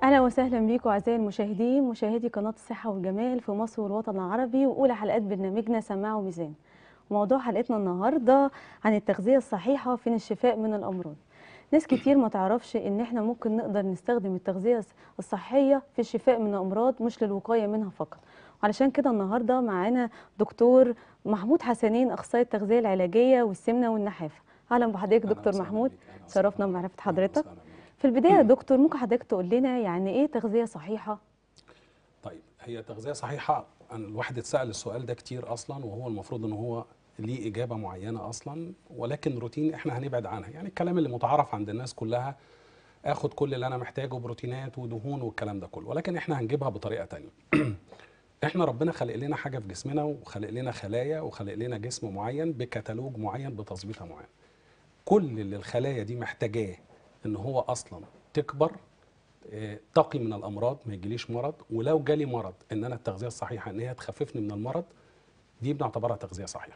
اهلا وسهلا بيكم اعزائي المشاهدين مشاهدي قناه الصحه والجمال في مصر والوطن العربي واولى حلقات برنامجنا سماع وميزان وموضوع حلقتنا النهارده عن التغذيه الصحيحه في الشفاء من الامراض ناس كتير ما تعرفش ان احنا ممكن نقدر نستخدم التغذيه الصحيه في الشفاء من الامراض مش للوقايه منها فقط وعلشان كده النهارده معانا دكتور محمود حسنين اخصائي التغذيه العلاجيه والسمنه والنحافه اهلا بحضرتك أهلاً دكتور وسهلاً محمود بيك، أهلاً شرفنا وسهلاً. بمعرفه أهلاً حضرتك وسهلاً بيك. في البدايه يا دكتور ممكن حضرتك تقول لنا يعني ايه تغذيه صحيحه طيب هي تغذيه صحيحه أنا الواحد اتسال السؤال ده كتير اصلا وهو المفروض ان هو ليه اجابه معينه اصلا ولكن روتين احنا هنبعد عنها يعني الكلام اللي متعارف عند الناس كلها اخد كل اللي انا محتاجه بروتينات ودهون والكلام ده كله ولكن احنا هنجيبها بطريقه تانية احنا ربنا خلق لنا حاجه في جسمنا وخلق لنا خلايا وخلق لنا جسم معين بكتالوج معين بتظبيطه معينه كل اللي الخلايا دي محتاجاه ان هو اصلا تكبر آه، تقي من الامراض ما يجيليش مرض ولو جالي مرض ان انا التغذيه الصحيحه ان هي تخففني من المرض دي بنعتبرها تغذيه صحيحه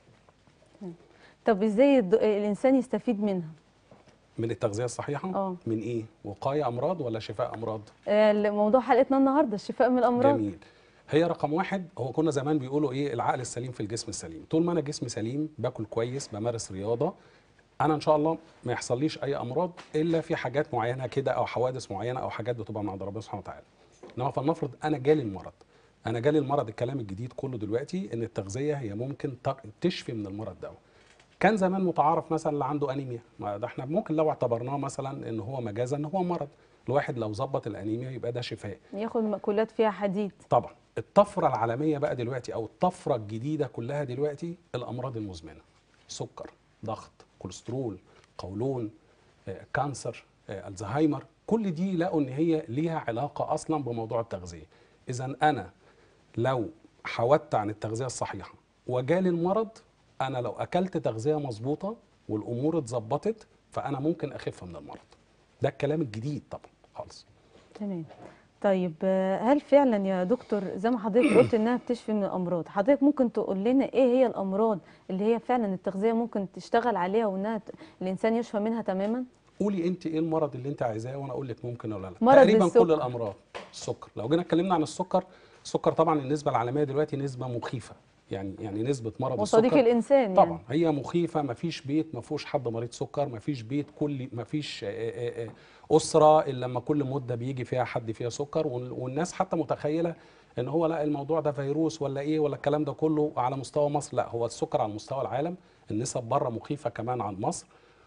طب ازاي الد- الانسان يستفيد منها من التغذيه الصحيحه آه. من ايه وقايه امراض ولا شفاء امراض آه، موضوع حلقتنا النهارده الشفاء من الامراض جميل هي رقم واحد هو كنا زمان بيقولوا ايه العقل السليم في الجسم السليم طول ما انا جسمي سليم باكل كويس بمارس رياضه انا ان شاء الله ما يحصليش اي امراض الا في حاجات معينه كده او حوادث معينه او حاجات بتبقى من عند ربنا سبحانه وتعالى انما فلنفرض انا جالي المرض انا جالي المرض الكلام الجديد كله دلوقتي ان التغذيه هي ممكن تق- تشفي من المرض ده كان زمان متعارف مثلا اللي عنده انيميا ما ده احنا ممكن لو اعتبرناه مثلا ان هو مجازا ان هو مرض الواحد لو ظبط الانيميا يبقى ده شفاء ياخد مأكولات فيها حديد طبعا الطفره العالميه بقى دلوقتي او الطفره الجديده كلها دلوقتي الامراض المزمنه سكر ضغط كوليسترول قولون آه، كانسر آه، الزهايمر كل دي لقوا ان هي ليها علاقه اصلا بموضوع التغذيه اذا انا لو حودت عن التغذيه الصحيحه وجالي المرض انا لو اكلت تغذيه مظبوطه والامور اتظبطت فانا ممكن اخف من المرض ده الكلام الجديد طبعا خالص تمام طيب آه، هل فعلا يا دكتور زي ما حضرتك قلت انها بتشفي من الامراض حضرتك ممكن تقول لنا ايه هي الامراض اللي هي فعلا التغذيه ممكن تشتغل عليها وانها ت- الانسان يشفى منها تماما قولي انت ايه المرض اللي انت عايزاه وانا اقول لك ممكن ولا لا مرض تقريبا السكر. كل الامراض السكر لو جينا اتكلمنا عن السكر السكر طبعا النسبه العالميه دلوقتي نسبه مخيفه يعني يعني نسبه مرض وصديق السكر الانسان يعني طبعا هي مخيفه ما فيش بيت ما فيهوش حد مريض سكر ما فيش بيت كل ما فيش آه، آه، آه، اسره الا لما كل مده بيجي فيها حد فيها سكر وال- والناس حتى متخيله ان هو لا الموضوع ده فيروس ولا ايه ولا الكلام ده كله على مستوى مصر لا هو السكر على مستوى العالم النسب بره مخيفه كمان عن مصر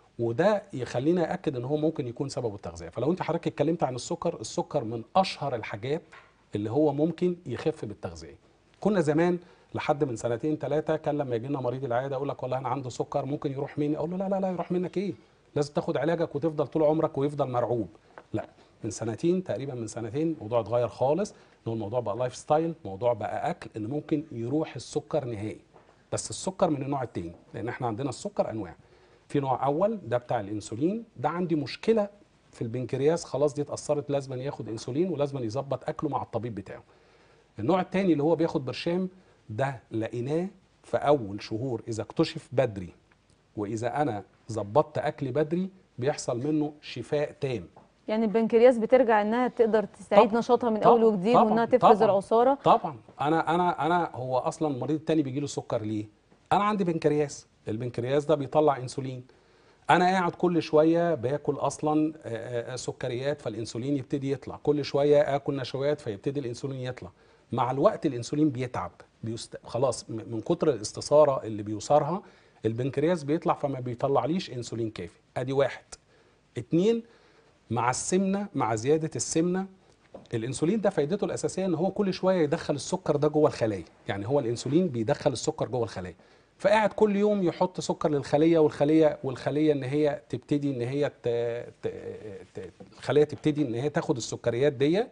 وده يخلينا اكد ان هو ممكن يكون سبب التغذيه فلو انت حضرتك اتكلمت عن السكر السكر من اشهر الحاجات اللي هو ممكن يخف بالتغذيه كنا زمان لحد من سنتين ثلاثه كان لما يجي لنا مريض العياده يقول لك والله انا عنده سكر ممكن يروح مني اقول له لا لا لا يروح منك ايه لازم تاخد علاجك وتفضل طول عمرك ويفضل مرعوب لا من سنتين تقريبا من سنتين الموضوع اتغير خالص ان هو الموضوع بقى لايف ستايل موضوع بقى اكل ان ممكن يروح السكر نهائي بس السكر من النوع التاني لان احنا عندنا السكر انواع في نوع اول ده بتاع الانسولين ده عندي مشكله في البنكرياس خلاص دي اتاثرت لازم ياخد انسولين ولازم يظبط اكله مع الطبيب بتاعه النوع الثاني اللي هو بياخد برشام ده لقيناه في اول شهور اذا اكتشف بدري واذا انا ظبطت اكلي بدري بيحصل منه شفاء تام يعني البنكرياس بترجع انها تقدر تستعيد طبعاً. نشاطها من طبعاً. اول وجديد طبعاً. وانها تفرز طبعاً. العصاره طبعا انا انا انا هو اصلا المريض التاني بيجي له سكر ليه انا عندي بنكرياس البنكرياس ده بيطلع انسولين انا قاعد كل شويه باكل اصلا آه، آه، سكريات فالانسولين يبتدي يطلع كل شويه اكل نشويات فيبتدي الانسولين يطلع مع الوقت الانسولين بيتعب بيست... خلاص م- من كتر الاستثاره اللي بيثارها البنكرياس بيطلع فما بيطلعليش انسولين كافي ادي واحد اتنين مع السمنه مع زياده السمنه الانسولين ده فايدته الاساسيه ان هو كل شويه يدخل السكر ده جوه الخلايا يعني هو الانسولين بيدخل السكر جوه الخلايا فقاعد كل يوم يحط سكر للخليه والخليه والخليه ان هي تبتدي ان هي ت... ت... ت... الخليه تبتدي ان هي تاخد السكريات دي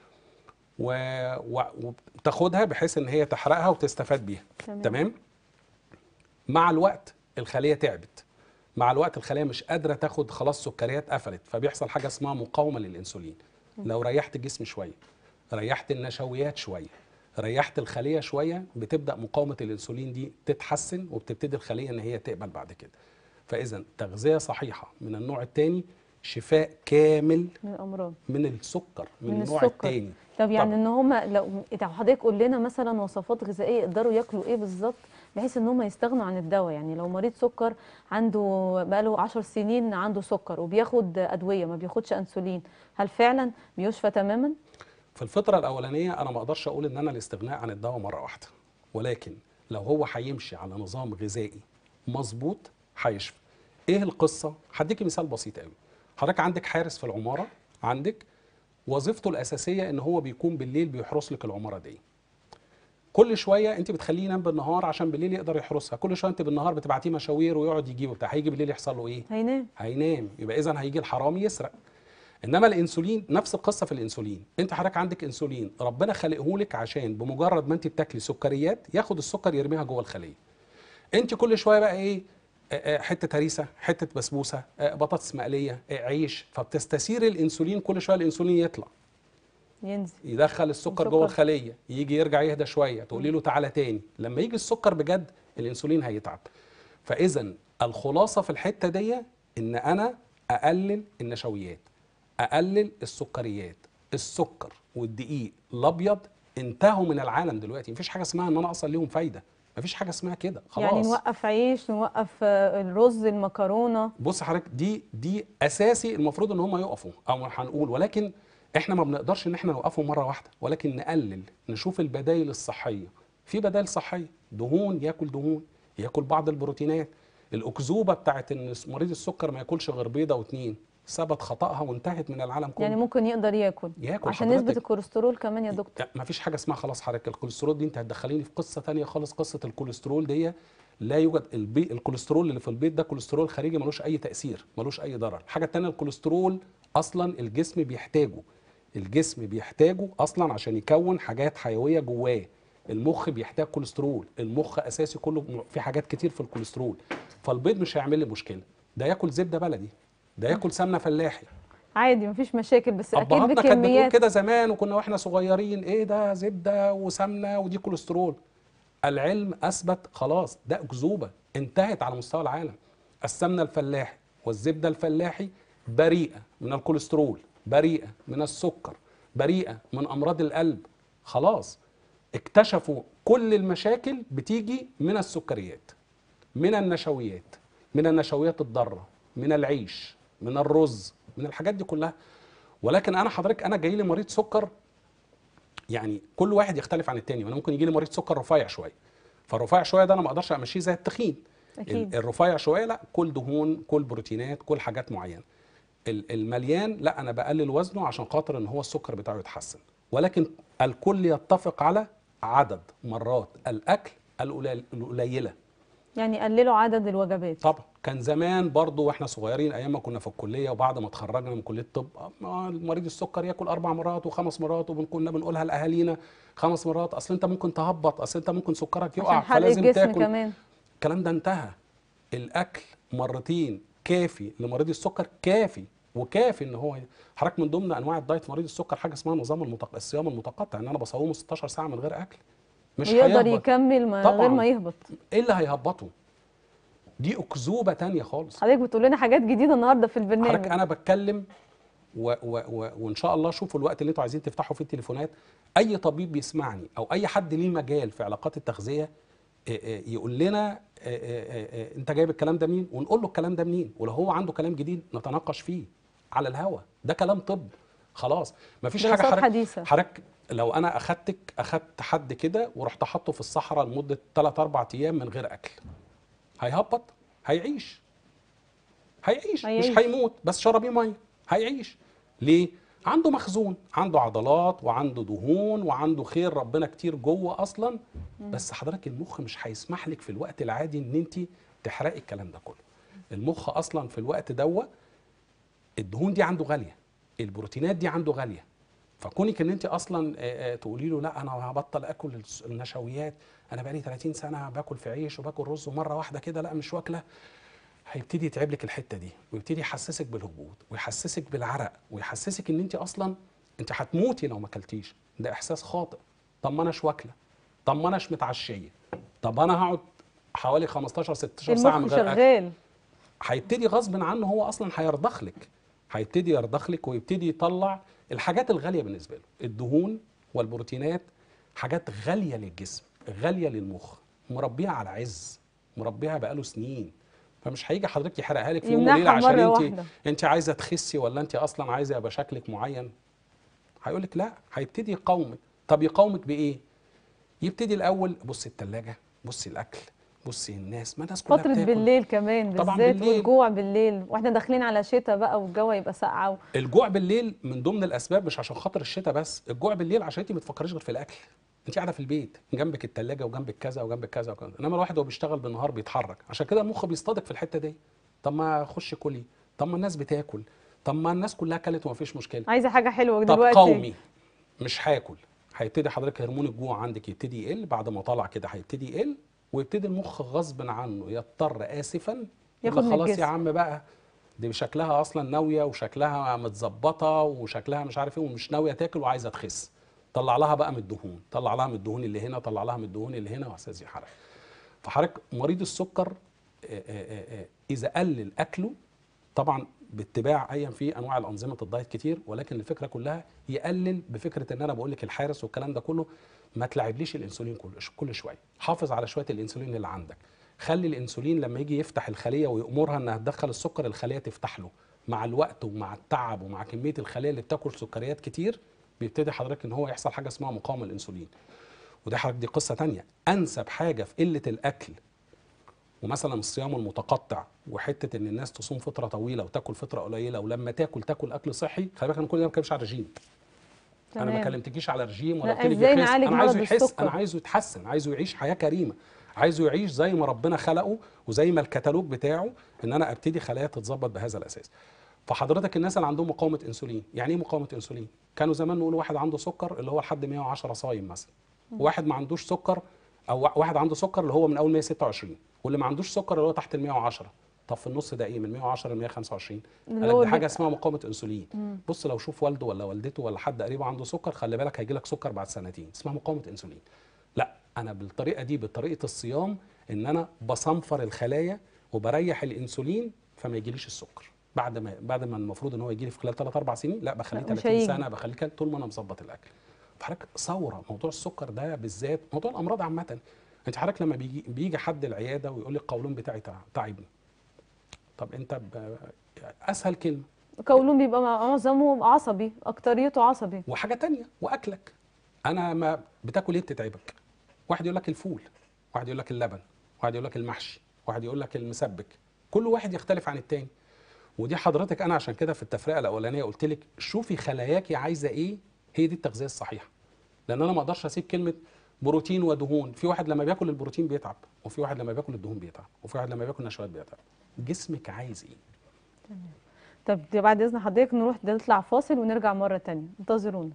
و... و... وتاخدها بحيث ان هي تحرقها وتستفاد بيها تمام. تمام مع الوقت الخليه تعبت مع الوقت الخليه مش قادره تاخد خلاص سكريات قفلت فبيحصل حاجه اسمها مقاومه للانسولين لو ريحت الجسم شويه ريحت النشويات شويه ريحت الخليه شويه بتبدا مقاومه الانسولين دي تتحسن وبتبتدي الخليه ان هي تقبل بعد كده فاذا تغذيه صحيحه من النوع الثاني شفاء كامل من الامراض من السكر من, من النوع السكر. الثاني طب يعني طبعاً. ان هم لو طب حضرتك قول لنا مثلا وصفات غذائيه يقدروا ياكلوا ايه بالظبط بحيث ان هم يستغنوا عن الدواء يعني لو مريض سكر عنده بقاله 10 سنين عنده سكر وبياخد ادويه ما بياخدش انسولين هل فعلا بيشفى تماما في الفترة الأولانية أنا ما أقدرش أقول إن أنا الاستغناء عن الدواء مرة واحدة ولكن لو هو هيمشي على نظام غذائي مظبوط هيشفى إيه القصة؟ هديكي مثال بسيط قوي حضرتك عندك حارس في العمارة عندك وظيفته الأساسية إن هو بيكون بالليل بيحرس لك العمارة دي كل شويه انت بتخليه ينام بالنهار عشان بالليل يقدر يحرسها كل شويه انت بالنهار بتبعتيه مشاوير ويقعد يجيبه بتاع هيجي بالليل يحصل له ايه هينام هينام يبقى اذا هيجي الحرامي يسرق انما الانسولين نفس القصه في الانسولين انت حضرتك عندك انسولين ربنا خلقه لك عشان بمجرد ما انت بتاكلي سكريات ياخد السكر يرميها جوه الخليه انت كل شويه بقى ايه آه، آه، حته هريسه حته بسبوسه آه، بطاطس مقليه آه، عيش فبتستثير الانسولين كل شويه الانسولين يطلع ينزل يدخل السكر السكر. جوه الخليه يجي يرجع يهدى شويه تقولي له تعالى تاني لما يجي السكر بجد الانسولين هيتعب فاذا الخلاصه في الحته دي ان انا اقلل النشويات اقلل السكريات السكر والدقيق الابيض انتهوا من العالم دلوقتي مفيش حاجه اسمها ان انا اصلا ليهم فايده مفيش حاجه اسمها كده خلاص يعني نوقف عيش نوقف آه، الرز المكرونه بص حضرتك دي دي اساسي المفروض ان هم يقفوا او هنقول ولكن احنا ما بنقدرش ان احنا نوقفهم مره واحده ولكن نقلل نشوف البدائل الصحيه في بدائل صحيه دهون ياكل دهون ياكل بعض البروتينات الاكذوبه بتاعت ان مريض السكر ما ياكلش غير بيضه واتنين ثبت خطأها وانتهت من العالم كله يعني ممكن يقدر ياكل ياكل عشان نسبه حضرتك. الكوليسترول كمان يا دكتور ما فيش حاجه اسمها خلاص حضرتك الكوليسترول دي انت هتدخليني في قصه تانية خالص قصه الكوليسترول دي لا يوجد البي... الكوليسترول اللي في البيض ده كوليسترول خارجي ملوش اي تاثير ملوش اي ضرر الحاجه التانية الكوليسترول اصلا الجسم بيحتاجه الجسم بيحتاجه اصلا عشان يكون حاجات حيويه جواه المخ بيحتاج كوليسترول المخ اساسي كله في حاجات كتير في الكوليسترول فالبيض مش هيعمل لي مشكله ده ياكل زبده بلدي ده ياكل سمنه فلاحي عادي مفيش مشاكل بس اكيد ابهاتنا كانت بتقول بكميات كده زمان وكنا واحنا صغيرين ايه ده زبده وسمنه ودي كوليسترول العلم اثبت خلاص ده اكذوبه انتهت على مستوى العالم السمنه الفلاحي والزبده الفلاحي بريئه من الكوليسترول بريئه من السكر بريئه من امراض القلب خلاص اكتشفوا كل المشاكل بتيجي من السكريات من النشويات من النشويات الضاره من العيش من الرز من الحاجات دي كلها ولكن انا حضرتك انا جاي لي مريض سكر يعني كل واحد يختلف عن التاني وانا ممكن يجي لي مريض سكر رفيع شويه فالرفيع شويه ده انا ما اقدرش امشيه زي التخين أكيد. ال- الرفيع شويه لا كل دهون كل بروتينات كل حاجات معينه ال- المليان لا انا بقلل وزنه عشان خاطر ان هو السكر بتاعه يتحسن ولكن الكل يتفق على عدد مرات الاكل القليل- القليله يعني قللوا عدد الوجبات طبعا كان زمان برضو واحنا صغيرين ايام ما كنا في الكليه وبعد ما اتخرجنا من كليه الطب آه، مريض السكر ياكل اربع مرات وخمس مرات وكنا بنقولها لاهالينا خمس مرات اصل انت ممكن تهبط اصل انت ممكن سكرك يقع عشان حرق فلازم الجسم تاكل كمان الكلام ده انتهى الاكل مرتين كافي لمريض السكر كافي وكافي ان هو حضرتك من ضمن انواع الدايت مريض السكر حاجه اسمها نظام المتق... الصيام المتقطع ان انا بصومه 16 ساعه من غير اكل مش ويقدر هيهبط يكمل ما طبعاً. غير ما يهبط ايه اللي هيهبطه دي اكذوبه تانية خالص حضرتك بتقول لنا حاجات جديده النهارده في حضرتك البرنامج انا بتكلم و و و وان شاء الله شوفوا الوقت اللي انتوا عايزين تفتحوا فيه التليفونات اي طبيب بيسمعني او اي حد ليه مجال في علاقات التغذيه آه، آه، يقول لنا آه، آه، آه، انت جايب الكلام ده منين ونقول له الكلام ده منين ولو هو عنده كلام جديد نتناقش فيه على الهوا ده كلام طب خلاص مفيش حاجه دراسات حضرتك حديثة. حضرتك لو انا اخدتك اخدت حد كده ورحت حاطه في الصحراء لمده 3 4 ايام من غير اكل هيهبط هيعيش هيعيش, هيعيش. مش هيموت بس شربيه ميه هيعيش ليه عنده مخزون عنده عضلات وعنده دهون وعنده خير ربنا كتير جوه اصلا بس حضرتك المخ مش هيسمح لك في الوقت العادي ان انت تحرقي الكلام ده كله المخ اصلا في الوقت دوت الدهون دي عنده غاليه البروتينات دي عنده غاليه فكونك ان انت اصلا آه، آه، تقولي له لا انا هبطل اكل الس- النشويات انا بقالي 30 سنه باكل في عيش وباكل رز ومره واحده كده لا مش واكله هيبتدي يتعب لك الحته دي ويبتدي يحسسك بالهبوط ويحسسك بالعرق ويحسسك ان انت اصلا انت هتموتي لو ما اكلتيش ده احساس خاطئ طب ما اناش واكله طب ما اناش متعشيه طب انا هقعد حوالي 15 16 ساعه من المخ غير اكل شغال هيبتدي غصب عنه هو اصلا هيرضخ لك هيبتدي يرضخ لك ويبتدي يطلع الحاجات الغاليه بالنسبه له الدهون والبروتينات حاجات غاليه للجسم غاليه للمخ مربيها على عز مربيها بقاله سنين فمش هيجي حضرتك يحرقها لك في يوم يمنعها وليله عشان مرة انت واحدة. انت عايزه تخسي ولا انت اصلا عايزه يبقى شكلك معين هيقول لك لا هيبتدي يقاومك طب يقاومك بايه يبتدي الاول بصي التلاجة بصي الاكل بصي الناس ما الناس كلها فترة بتاكل بالليل كمان طبعاً بالذات بالليل. والجوع بالليل واحنا داخلين على شتاء بقى والجو يبقى ساقعة و... الجوع بالليل من ضمن الاسباب مش عشان خاطر الشتاء بس الجوع بالليل عشان انت ما تفكريش غير في الاكل انت قاعده في البيت جنبك التلاجة وجنبك كذا وجنبك كذا وكذا انما الواحد وهو بيشتغل بالنهار بيتحرك عشان كده المخ بيصطادك في الحته دي طب ما خش كلي طب ما الناس بتاكل طب ما الناس كلها اكلت وما فيش مشكله عايزة حاجة حلوة طب دلوقتي قومي مش هاكل هيبتدي حضرتك هرمون الجوع عندك يبتدي يقل بعد ما طلع كده هيبتدي يقل ويبتدي المخ غصب عنه يضطر اسفا يقول ياخد لك من خلاص يا الجسم. عم بقى دي شكلها اصلا ناويه وشكلها متظبطه وشكلها مش عارف ايه ومش ناويه تاكل وعايزه تخس طلع لها بقى من الدهون طلع لها من الدهون اللي هنا طلع لها من الدهون اللي هنا واساس يحرق فحضرتك مريض السكر آه، آه، آه، اذا قلل اكله طبعا باتباع ايا في انواع الانظمه الدايت كتير ولكن الفكره كلها يقلل بفكره ان انا بقول لك الحارس والكلام ده كله ما تلعبليش الانسولين كل كل شويه حافظ على شويه الانسولين اللي عندك خلي الانسولين لما يجي يفتح الخليه ويامرها انها تدخل السكر الخليه تفتح له مع الوقت ومع التعب ومع كميه الخليه اللي بتاكل سكريات كتير بيبتدي حضرتك ان هو يحصل حاجه اسمها مقاومه الانسولين وده حضرتك دي قصه تانية انسب حاجه في قله الاكل ومثلا الصيام المتقطع وحته ان الناس تصوم فتره طويله وتاكل فتره قليله ولما تاكل تاكل اكل صحي خلي بالك انا كل ده ما بتكلمش على رجيم انا ما تمام. كلمتكيش على رجيم ولا لا، قلت لك إزاي يخس نعالج انا عايزه مرض يحس السكر؟ انا عايزه يتحسن عايزه يعيش حياه كريمه عايزه يعيش زي ما ربنا خلقه وزي ما الكتالوج بتاعه ان انا ابتدي خلايا تتظبط بهذا الاساس فحضرتك الناس اللي عندهم مقاومه انسولين يعني ايه مقاومه انسولين كانوا زمان نقول واحد عنده سكر اللي هو لحد 110 صايم مثلا واحد ما عندوش سكر او واحد عنده سكر اللي هو من اول 126 واللي ما عندوش سكر اللي هو تحت ال 110 طب في النص ده ايه من 110 ل 125 اللي قال هو لك دي حاجه بيبقى- اسمها مقاومه انسولين بص لو شوف والده ولا والدته ولا حد قريبه عنده سكر خلي بالك هيجي لك سكر بعد سنتين اسمها مقاومه انسولين لا انا بالطريقه دي بطريقه الصيام ان انا بصنفر الخلايا وبريح الانسولين فما يجيليش السكر بعد ما بعد ما المفروض ان هو يجي لي في خلال 3 4 سنين لا بخليه لا، مش 30 هيجي. سنه بخليه كده طول ما انا مظبط الاكل فحضرتك ثوره موضوع السكر ده بالذات موضوع الامراض عامه انت حضرتك لما بيجي بيجي حد العياده ويقول لي القولون بتاعي تع- تعبني طب انت ب... اسهل كلمه قولون بيبقى معظمه عصبي اكتريته عصبي وحاجه تانية واكلك انا ما بتاكل ايه بتتعبك واحد يقول لك الفول واحد يقول لك اللبن واحد يقول لك المحشي واحد يقول لك المسبك كل واحد يختلف عن التاني ودي حضرتك انا عشان كده في التفرقه الاولانيه قلت لك شوفي خلاياكي عايزه ايه هي دي التغذيه الصحيحه لان انا ما اقدرش اسيب كلمه بروتين ودهون في واحد لما بياكل البروتين بيتعب وفي واحد لما بياكل الدهون بيتعب وفي واحد لما بياكل نشويات بيتعب جسمك عايز ايه طب دي بعد اذن حضرتك نروح نطلع فاصل ونرجع مره تانية انتظرونا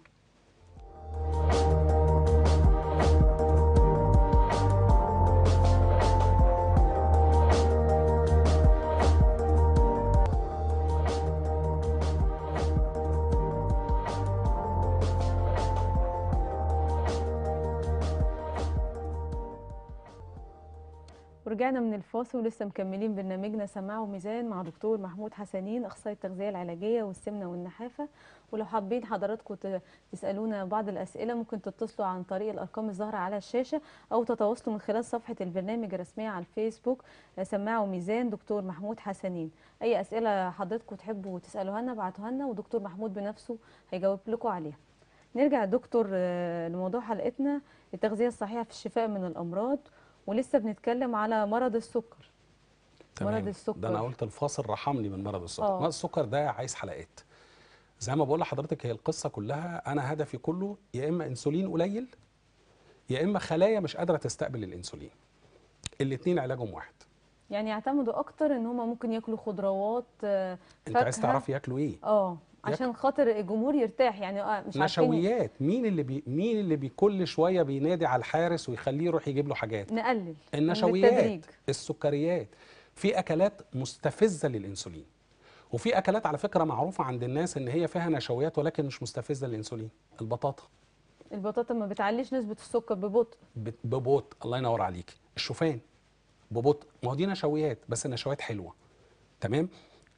ورجعنا من الفاصل ولسه مكملين برنامجنا سماع وميزان مع دكتور محمود حسنين اخصائي التغذيه العلاجيه والسمنه والنحافه ولو حابين حضراتكم ت- تسالونا بعض الاسئله ممكن تتصلوا عن طريق الارقام الظاهره على الشاشه او تتواصلوا من خلال صفحه البرنامج الرسميه على الفيسبوك آه، سماع وميزان دكتور محمود حسنين اي اسئله حضراتكم تحبوا تسالوها لنا ابعتوها لنا ودكتور محمود بنفسه هيجاوب لكم عليها نرجع يا دكتور آه، لموضوع حلقتنا التغذيه الصحيحه في الشفاء من الامراض ولسه بنتكلم على مرض السكر مرض السكر. ده انا قلت الفاصل رحمني من مرض السكر آه. مرض السكر ده عايز حلقات زي ما بقول لحضرتك هي القصه كلها انا هدفي كله يا اما انسولين قليل يا اما خلايا مش قادره تستقبل الانسولين الاثنين علاجهم واحد يعني يعتمدوا اكتر ان هم ممكن ياكلوا خضروات آه، انت عايز فاكهة. تعرفي ياكلوا ايه اه عشان خاطر الجمهور يرتاح يعني اه مش عارفين نشويات مين اللي بي مين اللي بي كل شويه بينادي على الحارس ويخليه يروح يجيب له حاجات نقلل النشويات بالتدريج. السكريات في اكلات مستفزه للانسولين وفي اكلات على فكره معروفه عند الناس ان هي فيها نشويات ولكن مش مستفزه للانسولين البطاطا البطاطا ما بتعليش نسبه السكر ببطء بت- ببطء الله ينور عليك الشوفان ببطء ما هو دي نشويات بس النشويات حلوه تمام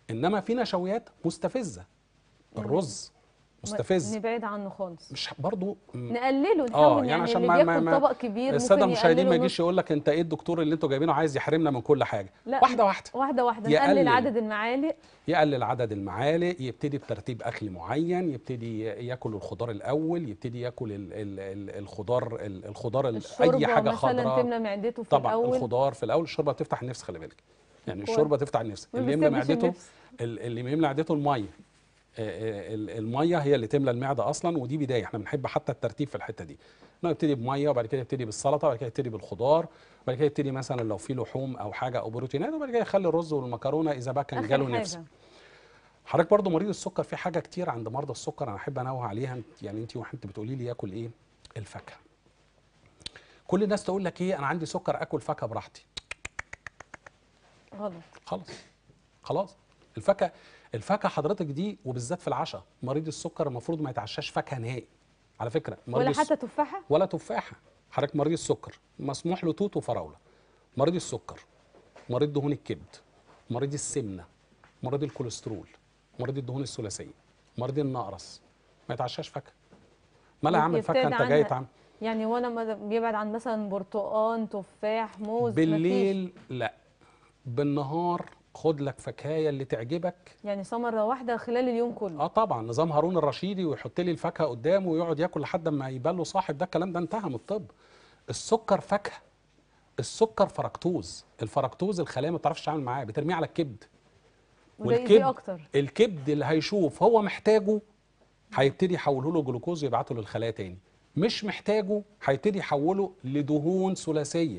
انما في نشويات مستفزه الرز مستفز نبعد عنه خالص مش برضو م- نقلله اه نحاول يعني يعني, عشان اللي ما ما بياكل ما طبق كبير الساده ممكن المشاهدين ما يقلله يجيش يقول لك انت ايه الدكتور اللي انتوا جايبينه عايز يحرمنا من كل حاجه لا واحده واحده واحده واحده يقلل. نقلل عدد المعالق يقلل عدد المعالق يبتدي بترتيب اكل معين يبتدي ياكل الخضار الاول يبتدي ياكل ال ال ال الخضار ال الخضار ال- الشوربه اي حاجه مثلا خضراء تملى معدته في طبعا الاول الخضار في الاول الشوربه بتفتح النفس خلي بالك يعني كويس. الشوربه تفتح النفس ما اللي يملى بيسيبش معدته النفس. ال- اللي يملى معدته الميه آه، آه، ال- الميه هي اللي تملى المعده اصلا ودي بدايه احنا بنحب حتى الترتيب في الحته دي انه يبتدي بميه وبعد كده يبتدي بالسلطه وبعد كده يبتدي بالخضار وبعد كده يبتدي مثلا لو في لحوم او حاجه او بروتينات وبعد كده يخلي الرز والمكرونه اذا بقى كان آخر جاله حاجة. نفس حضرتك برضو مريض السكر في حاجه كتير عند مرضى السكر انا احب انوه عليها يعني انت وانت بتقولي لي ياكل ايه الفاكهه كل الناس تقول لك ايه انا عندي سكر اكل فاكهه براحتي غلط خلاص خلاص الفاكهه الفاكهه حضرتك دي وبالذات في العشاء مريض السكر المفروض ما يتعشاش فاكهه نهائي على فكره مريض ولا الس- حتى تفاحه ولا تفاحه حضرتك مريض السكر مسموح له توت وفراوله مريض السكر مريض دهون الكبد مريض السمنه مريض الكوليسترول مريض الدهون الثلاثيه مريض النقرس ما يتعشاش فاكهه ما لا يا عم الفاكهه يبتعد انت جاي عنها. تعمل يعني وانا ما- بيبعد عن مثلا برتقان تفاح موز مفيش. بالليل لا بالنهار خد لك فكايه اللي تعجبك يعني ثمره واحده خلال اليوم كله اه طبعا نظام هارون الرشيدي ويحط لي الفاكهه قدامه ويقعد ياكل لحد ما يبان له صاحب ده الكلام ده انتهى من الطب السكر فاكهه السكر فركتوز الفركتوز الخلايا ما بتعرفش تتعامل معاه بترميه على الكبد وده يأذيه اكتر الكبد اللي هيشوف هو محتاجه هيبتدي يحوله له جلوكوز ويبعته للخلايا تاني مش محتاجه هيبتدي يحوله لدهون ثلاثيه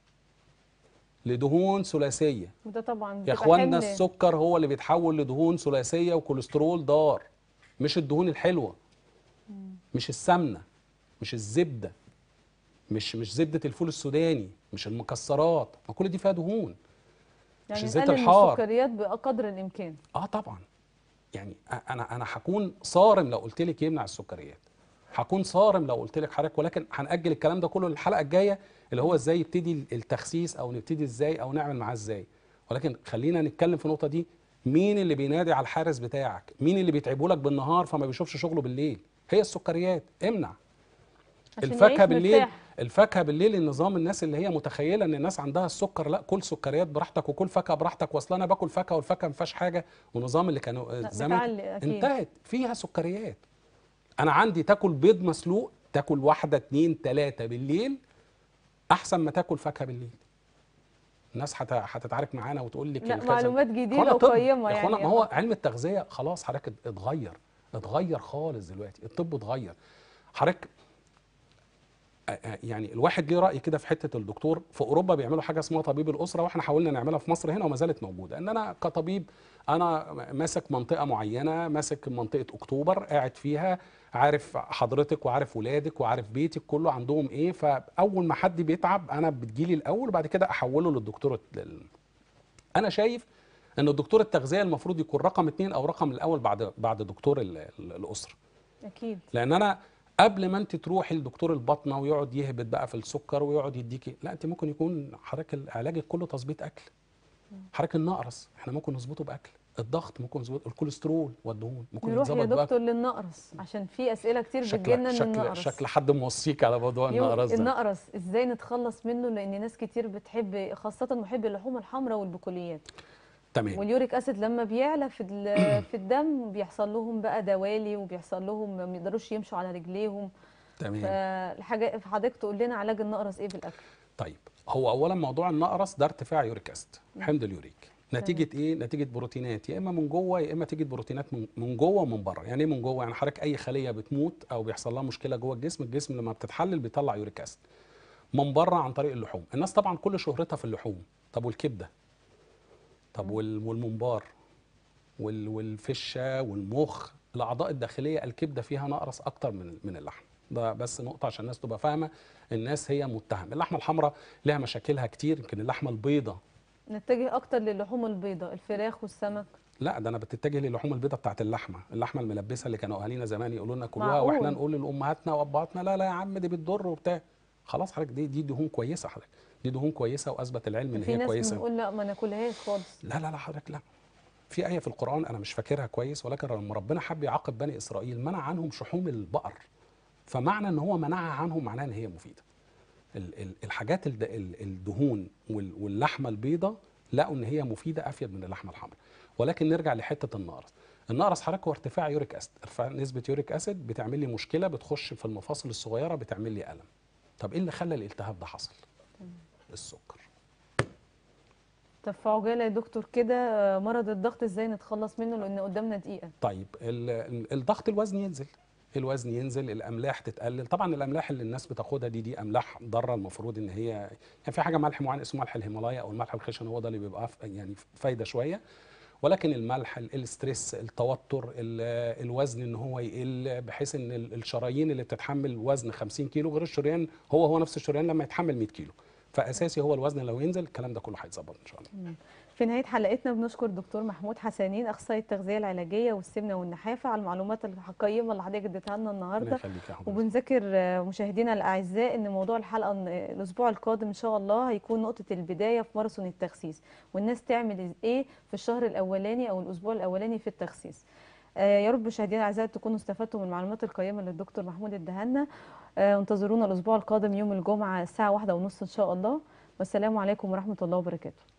لدهون ثلاثيه وده طبعا يا بتبقى اخوانا حمل. السكر هو اللي بيتحول لدهون ثلاثيه وكوليسترول ضار مش الدهون الحلوه مش السمنه مش الزبده مش مش زبده الفول السوداني مش المكسرات ما كل دي فيها دهون يعني مش زيت نقلل من الحار. السكريات بقدر الامكان اه طبعا يعني أ- انا انا هكون صارم لو قلت لك يمنع السكريات هكون صارم لو قلت لك حضرتك ولكن هنأجل الكلام ده كله للحلقه الجايه اللي هو ازاي يبتدي التخسيس او نبتدي ازاي او نعمل معاه ازاي ولكن خلينا نتكلم في النقطه دي مين اللي بينادي على الحارس بتاعك مين اللي بيتعبوا لك بالنهار فما بيشوفش شغله بالليل هي السكريات امنع عشان الفاكهه يعيش بالليل مرتاح. الفاكهه بالليل النظام الناس اللي هي متخيله ان الناس عندها السكر لا كل سكريات براحتك وكل فاكهه براحتك واصل انا باكل فاكهه والفاكهه ما فيهاش حاجه والنظام اللي كانوا لا، زمان بتعلي أكيد. انتهت فيها سكريات انا عندي تاكل بيض مسلوق تاكل واحده اتنين تلاته بالليل احسن ما تاكل فاكهه بالليل الناس هت- هتتعارك معانا وتقول لك لا الكذا. معلومات إخوانا جديده طب. وقيمه يا اخوانا يعني ما هو علم التغذيه خلاص حضرتك اتغير اتغير خالص دلوقتي الطب اتغير حضرتك آه، آه، يعني الواحد ليه راي كده في حته الدكتور في اوروبا بيعملوا حاجه اسمها طبيب الاسره واحنا حاولنا نعملها في مصر هنا وما زالت موجوده ان انا كطبيب انا ماسك منطقه معينه ماسك منطقه اكتوبر قاعد فيها عارف حضرتك وعارف ولادك وعارف بيتك كله عندهم ايه فاول ما حد بيتعب انا بتجيلي الاول وبعد كده احوله للدكتور لل- انا شايف ان الدكتور التغذيه المفروض يكون رقم اتنين او رقم الاول بعد بعد دكتور ال- ال- الاسره اكيد لان انا قبل ما انت تروحي لدكتور البطنه ويقعد يهبط بقى في السكر ويقعد يديكي لا انت ممكن يكون حضرتك علاجك كله تظبيط اكل حضرتك النقرس احنا ممكن نظبطه باكل الضغط ممكن نظبطه الكوليسترول والدهون ممكن نروح يا يتظبط باكل دكتور للنقرس عشان في اسئله كتير بتجيلنا شكل من شكل النقرس شكل حد موصيك على موضوع يو- النقرس ده النقرس ازاي نتخلص منه لان ناس كتير بتحب خاصه محبي اللحوم الحمراء والبقوليات تمام واليوريك اسيد لما بيعلى في ال- في الدم بيحصل لهم بقى دوالي وبيحصل لهم ما بيقدروش يمشوا على رجليهم تمام فالحاجه حضرتك تقول لنا علاج النقرس ايه بالاكل طيب هو اولا موضوع النقرس ده ارتفاع يوريك اسيد حمض اليوريك نتيجه ايه نتيجه بروتينات يا اما من جوه يا اما تيجه بروتينات من, من جوه ومن بره يعني ايه من جوه يعني حضرتك اي خليه بتموت او بيحصل لها مشكله جوه الجسم الجسم لما بتتحلل بيطلع يوريك اسيد من بره عن طريق اللحوم الناس طبعا كل شهرتها في اللحوم طب والكبده طب وال- والممبار وال- والفشه والمخ الاعضاء الداخليه الكبده فيها نقرس اكتر من من اللحم ده بس نقطه عشان الناس تبقى فاهمه الناس هي متهمه اللحمه الحمراء لها مشاكلها كتير يمكن اللحمه البيضاء نتجه اكتر للحوم البيضاء الفراخ والسمك لا ده انا بتتجه للحوم البيضاء بتاعت اللحمه اللحمه الملبسه اللي كانوا اهالينا زمان يقولوا لنا كلوها معقول. واحنا نقول لامهاتنا وابهاتنا لا لا يا عم دي بتضر وبتاع خلاص حضرتك دي دي دهون كويسه حضرتك دي دهون كويسه واثبت العلم ان في هي ناس كويسه بنقول لا ما ناكلهاش خالص لا لا لا حضرتك لا في آية في القرآن أنا مش فاكرها كويس ولكن لما ربنا حب يعاقب بني إسرائيل منع عنهم شحوم البقر فمعنى ان هو منعها عنهم معناه ان هي مفيده ال- ال- الحاجات الد- ال- الدهون وال- واللحمه البيضاء لقوا ان هي مفيده افيد من اللحمه الحمراء ولكن نرجع لحته النقرس النقرس حضرتك هو ارتفاع يوريك اسيد ارتفاع نسبه يوريك اسيد بتعمل لي مشكله بتخش في المفاصل الصغيره بتعمل لي الم طب ايه اللي خلى الالتهاب ده حصل السكر طب في عجاله يا دكتور كده آه، مرض الضغط ازاي نتخلص منه لان قدامنا دقيقه طيب ال- ال- الضغط الوزن ينزل الوزن ينزل الاملاح تتقلل طبعا الاملاح اللي الناس بتاخدها دي دي املاح ضاره المفروض ان هي يعني في حاجه ملح معين اسمه ملح الهيمالايا او الملح الخشن هو ده اللي بيبقى ف- يعني فايده شويه ولكن الملح ال- الاسترس التوتر ال- الوزن ان هو يقل بحيث ان ال- الشرايين اللي بتتحمل وزن 50 كيلو غير الشريان هو هو نفس الشريان لما يتحمل 100 كيلو فاساسي هو الوزن لو ينزل الكلام ده كله هيتظبط ان شاء الله في نهايه حلقتنا بنشكر دكتور محمود حسنين اخصائي التغذيه العلاجيه والسمنه والنحافه على المعلومات القيمه اللي حضرتك اديتها لنا ربنا النهارده يخليك يا حضرتك وبنذكر آه، مشاهدينا الاعزاء ان موضوع الحلقه إن الاسبوع القادم ان شاء الله هيكون نقطه البدايه في ماراثون التخسيس والناس تعمل ايه في الشهر الاولاني او الاسبوع الاولاني في التخسيس آه، يا رب مشاهدينا الاعزاء تكونوا استفدتوا من المعلومات القيمه اللي الدكتور محمود ادهالنا آه، وانتظرونا الاسبوع القادم يوم الجمعه الساعه واحدة ونص ان شاء الله والسلام عليكم ورحمه الله وبركاته